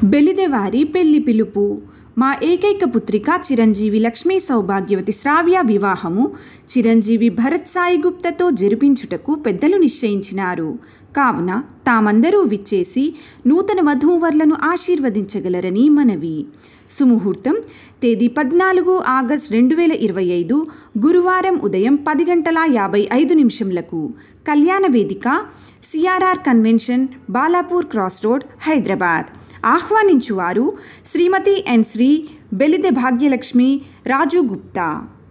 బెలిదెవారి పెళ్లి పిలుపు మా ఏకైక పుత్రిక చిరంజీవి లక్ష్మీ సౌభాగ్యవతి శ్రావ్య వివాహము చిరంజీవి భరత్ సాయి గుప్తతో జరిపించుటకు పెద్దలు నిశ్చయించినారు కావున తామందరూ విచ్చేసి నూతన వధూవరులను ఆశీర్వదించగలరని మనవి సుముహూర్తం తేదీ పద్నాలుగు ఆగస్ట్ రెండు వేల ఇరవై ఐదు గురువారం ఉదయం పది గంటల యాభై ఐదు నిమిషంలకు కళ్యాణ వేదిక CRR convention Balapur cross road Hyderabad ఆహ్వానించువారు శ్రీమతి ఎన్ శ్రీ బెలిదె భాగ్యలక్ష్మి రాజు గుప్తా